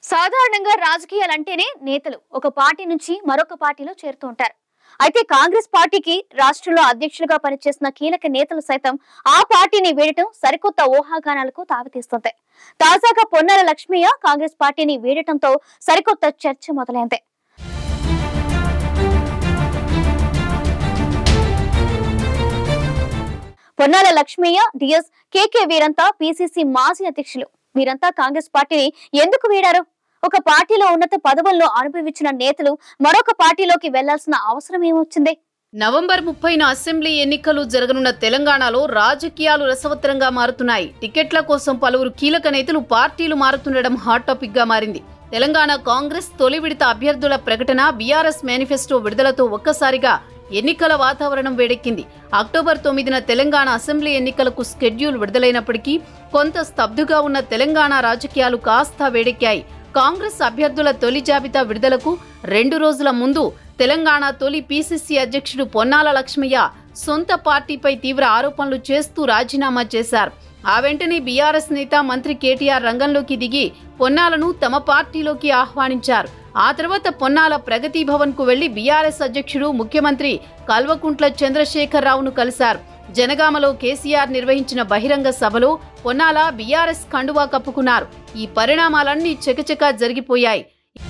సాధారణంగా రాజకీయాలంటేనే నేతలు ఒక పార్టీ నుంచి మరొక పార్టీలో చేరుతూ ఉంటారు అయితే కాంగ్రెస్ పార్టీకి రాష్ట్రంలో అధ్యక్షులుగా పనిచేసిన కీలక నేతలు సైతం ఆ పార్టీని వీడటం సరికొత్త ఊహాగానాలకు తావితీస్తుంది తాజాగా పొన్నాల లక్ష్మయ్య కాంగ్రెస్ పార్టీని వీడటంతో సరికొత్త చర్చ మొదలైంది పొన్నాల లక్ష్మయ్య డిఎస్ కేకే వీరంతా పిసిసి మాజీ అధ్యక్షులు వీరంతా కాంగ్రెస్ పార్టీని ఎందుకు వీడారు ఒక పార్టీలో ఉన్నత పదవుల్లో అనుభవించిన నేతలు మరొక పార్టీలోకి వెళ్లాల్సిన అవసరం ఏమొచ్చింది నవంబర్ ముప్పైన అసెంబ్లీ ఎన్నికలు జరగనున్న తెలంగాణలో రాజకీయాలు రసవత్తరంగా మారుతున్నాయి టికెట్ల కోసం పలువురు కీలక నేతలు పార్టీలు మారుతుండడం హాట్ టాపిక్ గా మారింది తెలంగాణ కాంగ్రెస్ తొలి విడత అభ్యర్థుల ప్రకటన బీఆర్ఎస్ మేనిఫెస్టో విడుదలతో ఒక్కసారిగా ఎన్నికల వాతావరణం వేడెక్కింది అక్టోబర్ తొమ్మిదిన తెలంగాణ అసెంబ్లీ ఎన్నికలకు స్కెడ్యూల్ విడుదలైనప్పటికీ కొంత స్తబ్దుగా ఉన్న తెలంగాణ రాజకీయాలు కాస్త వేడెక్కాయి కాంగ్రెస్ అభ్యర్థుల తొలి జాబితా విడుదలకు రెండు రోజుల ముందు తెలంగాణ తొలి పీసీసీ అధ్యక్షుడు పొన్నాల లక్ష్మయ్య సొంత పార్టీపై తీవ్ర ఆరోపణలు చేస్తూ రాజీనామా చేశారు ఆ వెంటనే బీఆర్ఎస్ నేత మంత్రి కేటీఆర్ రంగంలోకి దిగి పొన్నాలను తమ పార్టీలోకి ఆహ్వానించారు ఆ తర్వాత పొన్నాల ప్రగతి భవన్ కు వెళ్లి బీఆర్ఎస్ అధ్యక్షుడు ముఖ్యమంత్రి కల్వకుంట్ల చంద్రశేఖరరావును కలిశారు జనగామలో కేసీఆర్ నిర్వహించిన బహిరంగ సభలో పొన్నాల బీఆర్ఎస్ కండువా కప్పుకున్నారు ఈ పరిణామాలన్నీ చకచకా జరిగిపోయాయి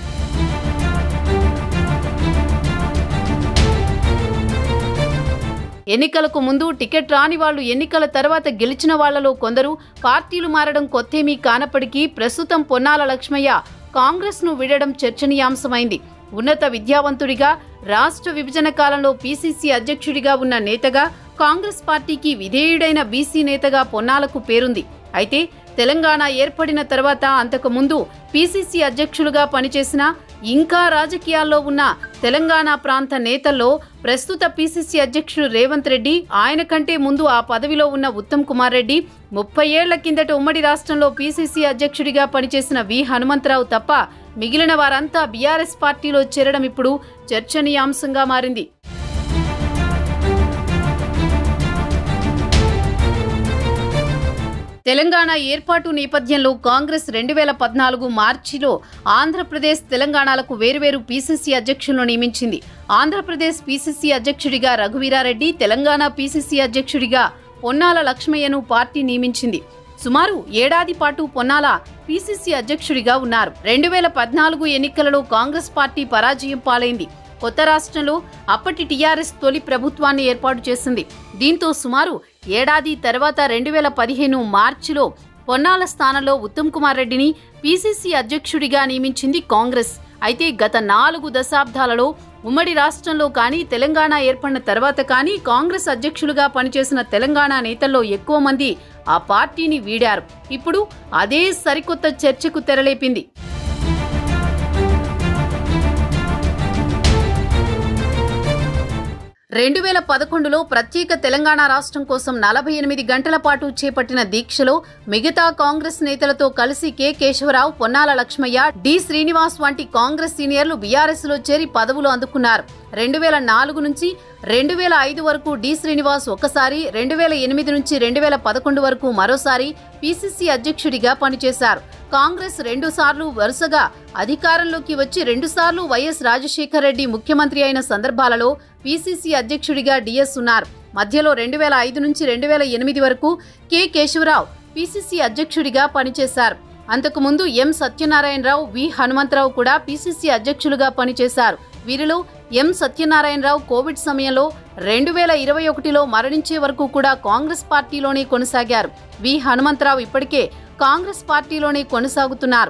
ఎన్నికలకు ముందు టికెట్ రాని వాళ్లు ఎన్నికల తర్వాత గెలిచిన వాళ్లలో కొందరు పార్టీలు మారడం కొత్తేమీ కానప్పటికీ ప్రస్తుతం పొన్నాల లక్ష్మయ్య కాంగ్రెస్ ను విడడం చర్చనీయాంశమైంది ఉన్నత విద్యావంతుడిగా రాష్ట్ర విభజన కాలంలో పీసీసీ అధ్యక్షుడిగా ఉన్న నేతగా కాంగ్రెస్ పార్టీకి విధేయుడైన బీసీ నేతగా పొన్నాలకు పేరుంది అయితే తెలంగాణ ఏర్పడిన తర్వాత అంతకు ముందు పీసీసీ అధ్యక్షులుగా పనిచేసిన ఇంకా రాజకీయాల్లో ఉన్న తెలంగాణ ప్రాంత నేతల్లో ప్రస్తుత పీసీసీ అధ్యక్షుడు రేవంత్ రెడ్డి ఆయన కంటే ముందు ఆ పదవిలో ఉన్న ఉత్తమ్ కుమార్ రెడ్డి ముప్పై ఏళ్ల కిందట ఉమ్మడి రాష్ట్రంలో పీసీసీ అధ్యక్షుడిగా పనిచేసిన వి హనుమంతరావు తప్ప మిగిలిన వారంతా బీఆర్ఎస్ పార్టీలో చేరడం ఇప్పుడు చర్చనీయాంశంగా మారింది తెలంగాణ ఏర్పాటు నేపథ్యంలో కాంగ్రెస్ రెండు వేల పద్నాలుగు మార్చిలో ఆంధ్రప్రదేశ్ తెలంగాణలకు వేరువేరు పీసీసీ అధ్యక్షులను నియమించింది ఆంధ్రప్రదేశ్ పీసీసీ అధ్యక్షుడిగా రఘువీరారెడ్డి తెలంగాణ పీసీసీ అధ్యక్షుడిగా పొన్నాల లక్ష్మయ్యను పార్టీ నియమించింది సుమారు ఏడాది పాటు పొన్నాల పీసీసీ అధ్యక్షుడిగా ఉన్నారు రెండు వేల పద్నాలుగు ఎన్నికలలో కాంగ్రెస్ పార్టీ పరాజయం పాలైంది కొత్త రాష్ట్రంలో అప్పటి టీఆర్ఎస్ తొలి ప్రభుత్వాన్ని ఏర్పాటు చేసింది దీంతో సుమారు ఏడాది తర్వాత రెండు వేల పదిహేను మార్చిలో పొన్నాల స్థానంలో ఉత్తమ్ కుమార్ రెడ్డిని పీసీసీ అధ్యక్షుడిగా నియమించింది కాంగ్రెస్ అయితే గత నాలుగు దశాబ్దాలలో ఉమ్మడి రాష్ట్రంలో కానీ తెలంగాణ ఏర్పడిన తర్వాత కానీ కాంగ్రెస్ అధ్యక్షులుగా పనిచేసిన తెలంగాణ నేతల్లో ఎక్కువ మంది ఆ పార్టీని వీడారు ఇప్పుడు అదే సరికొత్త చర్చకు తెరలేపింది రెండు వేల పదకొండులో ప్రత్యేక తెలంగాణ రాష్ట్రం కోసం నలభై ఎనిమిది గంటల పాటు చేపట్టిన దీక్షలో మిగతా కాంగ్రెస్ నేతలతో కలిసి కె కేశవరావు పొన్నాల లక్ష్మయ్య డి శ్రీనివాస్ వంటి కాంగ్రెస్ సీనియర్లు బీఆర్ఎస్ లో చేరి పదవులు అందుకున్నారు రెండు వేల నాలుగు నుంచి రెండు వేల ఐదు వరకు డి శ్రీనివాస్ ఒకసారి రెండు వేల ఎనిమిది నుంచి రెండు వేల పదకొండు వరకు మరోసారి పీసీసీ అధ్యక్షుడిగా పనిచేశారు కాంగ్రెస్ రెండు సార్లు వరుసగా అధికారంలోకి వచ్చి రెండుసార్లు వైఎస్ రాజశేఖర రెడ్డి ముఖ్యమంత్రి అయిన సందర్భాలలో పీసీసీ అధ్యక్షుడిగా డిఎస్ ఉన్నారు మధ్యలో రెండు వేల ఐదు నుంచి రెండు వేల ఎనిమిది వరకు కె కేశవరావు పీసీసీ అధ్యక్షుడిగా పనిచేశారు అంతకుముందు ఎం సత్యనారాయణరావు వి హనుమంతరావు కూడా పీసీసీ అధ్యక్షులుగా పనిచేశారు వీరిలో ఎం సత్యనారాయణరావు కోవిడ్ సమయంలో రెండు వేల ఇరవై ఒకటిలో మరణించే వరకు కూడా కాంగ్రెస్ పార్టీలోనే కొనసాగారు వి హనుమంతరావు ఇప్పటికే కాంగ్రెస్ పార్టీలోనే కొనసాగుతున్నారు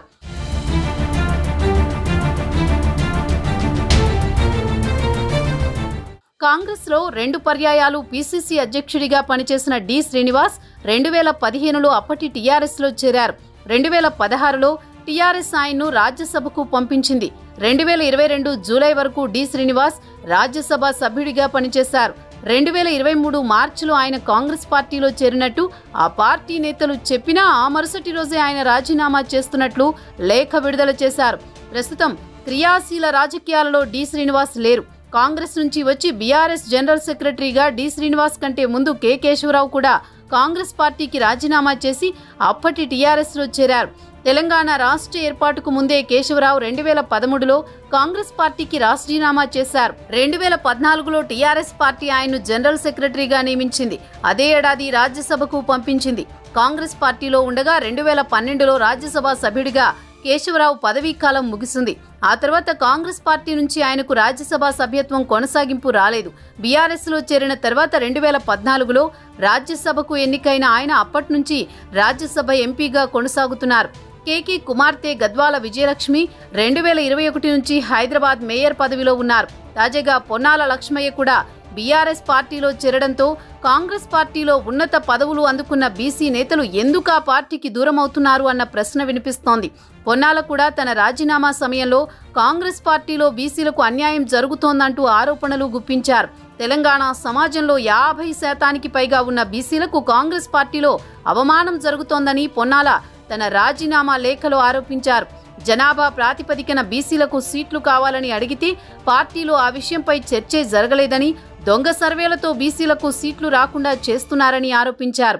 కాంగ్రెస్ లో రెండు పర్యాయాలు పీసీసీ అధ్యక్షుడిగా పనిచేసిన డి శ్రీనివాస్ రెండు వేల పదిహేనులో అప్పటి టీఆర్ఎస్ లో చేరారు రెండు వేల పదహారులో టీఆర్ఎస్ ఆయన్ను రాజ్యసభకు పంపించింది రెండు వేల ఇరవై రెండు జూలై వరకు డి శ్రీనివాస్ రాజ్యసభ సభ్యుడిగా పనిచేశారు రెండు వేల ఇరవై మూడు మార్చిలో ఆయన కాంగ్రెస్ పార్టీలో చేరినట్టు ఆ పార్టీ నేతలు చెప్పినా ఆ మరుసటి రోజే ఆయన రాజీనామా చేస్తున్నట్లు లేఖ విడుదల చేశారు ప్రస్తుతం క్రియాశీల రాజకీయాలలో డి శ్రీనివాస్ లేరు కాంగ్రెస్ నుంచి వచ్చి బీఆర్ఎస్ జనరల్ సెక్రటరీగా డి శ్రీనివాస్ కంటే ముందు కె కేశవరావు కూడా కాంగ్రెస్ పార్టీకి రాజీనామా చేసి అప్పటి టీఆర్ఎస్ లో చేరారు తెలంగాణ రాష్ట్ర ఏర్పాటుకు ముందే కేశవరావు రెండు వేల పదమూడులో కాంగ్రెస్ పార్టీకి రాజీనామా చేశారు రెండు వేల పద్నాలుగులో టీఆర్ఎస్ పార్టీ ఆయన్ను జనరల్ సెక్రటరీగా నియమించింది అదే ఏడాది రాజ్యసభకు పంపించింది కాంగ్రెస్ పార్టీలో ఉండగా రెండు వేల పన్నెండులో రాజ్యసభ సభ్యుడిగా కేశవరావు పదవీ కాలం ముగిసింది ఆ తర్వాత కాంగ్రెస్ పార్టీ నుంచి ఆయనకు రాజ్యసభ సభ్యత్వం కొనసాగింపు రాలేదు బీఆర్ఎస్ లో చేరిన తర్వాత రెండు వేల పద్నాలుగులో రాజ్యసభకు ఎన్నికైన ఆయన అప్పటి నుంచి రాజ్యసభ ఎంపీగా కొనసాగుతున్నారు కేకి కుమార్తె గద్వాల విజయలక్ష్మి రెండు వేల ఇరవై ఒకటి నుంచి హైదరాబాద్ మేయర్ పదవిలో ఉన్నారు తాజాగా పొన్నాల లక్ష్మయ్య కూడా బీఆర్ఎస్ పార్టీలో చేరడంతో కాంగ్రెస్ పార్టీలో ఉన్నత పదవులు అందుకున్న బీసీ నేతలు ఎందుకు ఆ పార్టీకి దూరమవుతున్నారు అన్న ప్రశ్న వినిపిస్తోంది పొన్నాల కూడా తన రాజీనామా సమయంలో కాంగ్రెస్ పార్టీలో బీసీలకు అన్యాయం జరుగుతోందంటూ ఆరోపణలు గుప్పించారు తెలంగాణ సమాజంలో యాభై శాతానికి పైగా ఉన్న బీసీలకు కాంగ్రెస్ పార్టీలో అవమానం జరుగుతోందని పొన్నాల తన రాజీనామా లేఖలో ఆరోపించారు జనాభా ప్రాతిపదికన బీసీలకు సీట్లు కావాలని అడిగితే పార్టీలో ఆ విషయంపై చర్చే జరగలేదని దొంగ సర్వేలతో బీసీలకు సీట్లు రాకుండా చేస్తున్నారని ఆరోపించారు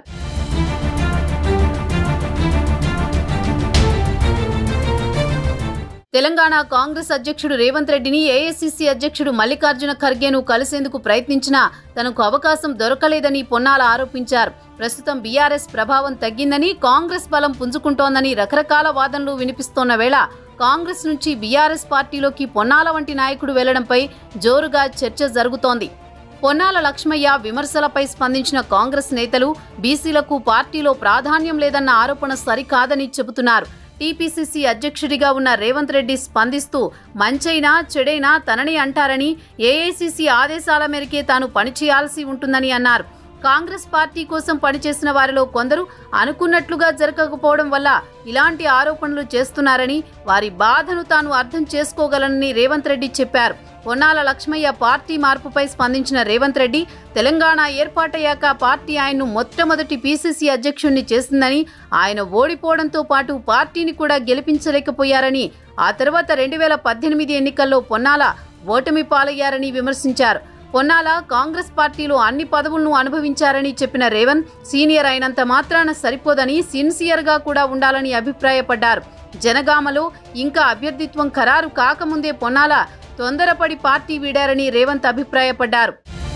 తెలంగాణ కాంగ్రెస్ అధ్యక్షుడు రేవంత్ రెడ్డిని ఏఐసిసి అధ్యక్షుడు మల్లికార్జున ఖర్గేను కలిసేందుకు ప్రయత్నించినా తనకు అవకాశం దొరకలేదని పొన్నాల ఆరోపించారు ప్రస్తుతం బీఆర్ఎస్ ప్రభావం తగ్గిందని కాంగ్రెస్ బలం పుంజుకుంటోందని రకరకాల వాదనలు వినిపిస్తోన్న వేళ కాంగ్రెస్ నుంచి బీఆర్ఎస్ పార్టీలోకి పొన్నాల వంటి నాయకుడు వెళ్లడంపై జోరుగా చర్చ జరుగుతోంది పొన్నాల లక్ష్మయ్య విమర్శలపై స్పందించిన కాంగ్రెస్ నేతలు బీసీలకు పార్టీలో ప్రాధాన్యం లేదన్న ఆరోపణ సరికాదని చెబుతున్నారు టీపీసీసీ అధ్యక్షుడిగా ఉన్న రేవంత్ రెడ్డి స్పందిస్తూ మంచైనా చెడైనా తనని అంటారని ఏఐసీసీ ఆదేశాల మేరకే తాను పనిచేయాల్సి ఉంటుందని అన్నారు కాంగ్రెస్ పార్టీ కోసం పనిచేసిన వారిలో కొందరు అనుకున్నట్లుగా జరగకపోవడం వల్ల ఇలాంటి ఆరోపణలు చేస్తున్నారని వారి బాధను తాను అర్థం చేసుకోగలనని రేవంత్ రెడ్డి చెప్పారు పొన్నాల లక్ష్మయ్య పార్టీ మార్పుపై స్పందించిన రేవంత్ రెడ్డి తెలంగాణ ఏర్పాటయ్యాక పార్టీ ఆయన్ను మొట్టమొదటి పీసీసీ అధ్యక్షుణ్ణి చేసిందని ఆయన ఓడిపోవడంతో పాటు పార్టీని కూడా గెలిపించలేకపోయారని ఆ తర్వాత రెండు వేల పద్దెనిమిది ఎన్నికల్లో పొన్నాల ఓటమి పాలయ్యారని విమర్శించారు పొన్నాల కాంగ్రెస్ పార్టీలో అన్ని పదవులను అనుభవించారని చెప్పిన రేవంత్ సీనియర్ అయినంత మాత్రాన సరిపోదని సిన్సియర్గా కూడా ఉండాలని అభిప్రాయపడ్డారు జనగామలో ఇంకా అభ్యర్థిత్వం ఖరారు కాకముందే పొన్నాల తొందరపడి పార్టీ వీడారని రేవంత్ అభిప్రాయపడ్డారు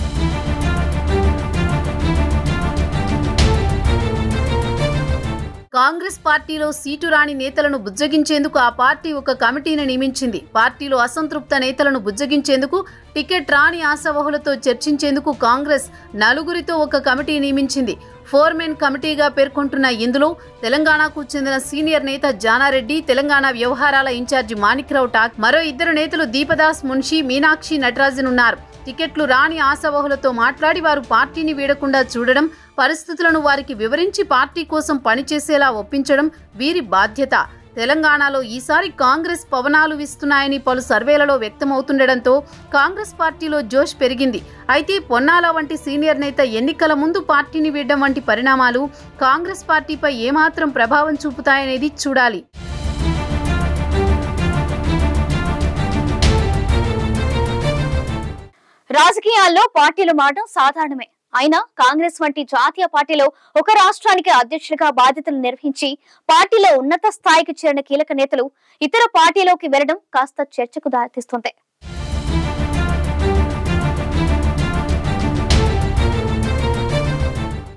కాంగ్రెస్ పార్టీలో సీటు రాని నేతలను బుజ్జగించేందుకు ఆ పార్టీ ఒక కమిటీని నియమించింది పార్టీలో అసంతృప్త నేతలను బుజ్జగించేందుకు టికెట్ రాని ఆశావహులతో చర్చించేందుకు కాంగ్రెస్ నలుగురితో ఒక కమిటీ నియమించింది ఫోర్మెన్ కమిటీగా పేర్కొంటున్న ఇందులో తెలంగాణకు చెందిన సీనియర్ నేత జానారెడ్డి తెలంగాణ వ్యవహారాల ఇన్ఛార్జి మాణిక్రావు టాక్ మరో ఇద్దరు నేతలు దీపదాస్ మున్షి మీనాక్షి నటరాజన్ ఉన్నారు టికెట్లు రాని ఆశావహులతో మాట్లాడి వారు పార్టీని వీడకుండా చూడడం పరిస్థితులను వారికి వివరించి పార్టీ కోసం పనిచేసేలా ఒప్పించడం వీరి బాధ్యత తెలంగాణలో ఈసారి కాంగ్రెస్ పవనాలు వీస్తున్నాయని పలు సర్వేలలో వ్యక్తమవుతుండటంతో కాంగ్రెస్ పార్టీలో జోష్ పెరిగింది అయితే పొన్నాల వంటి సీనియర్ నేత ఎన్నికల ముందు పార్టీని వీడడం వంటి పరిణామాలు కాంగ్రెస్ పార్టీపై ఏమాత్రం ప్రభావం చూపుతాయనేది చూడాలి రాజకీయాల్లో పార్టీలు మారడం సాధారణమే అయినా కాంగ్రెస్ వంటి జాతీయ పార్టీలో ఒక రాష్ట్రానికి అధ్యక్షుడిగా బాధ్యతలు నిర్వహించి పార్టీలో ఉన్నత స్థాయికి చేరిన కీలక నేతలు ఇతర పార్టీలోకి వెళ్లడం కాస్త చర్చకు దారితీస్తుంది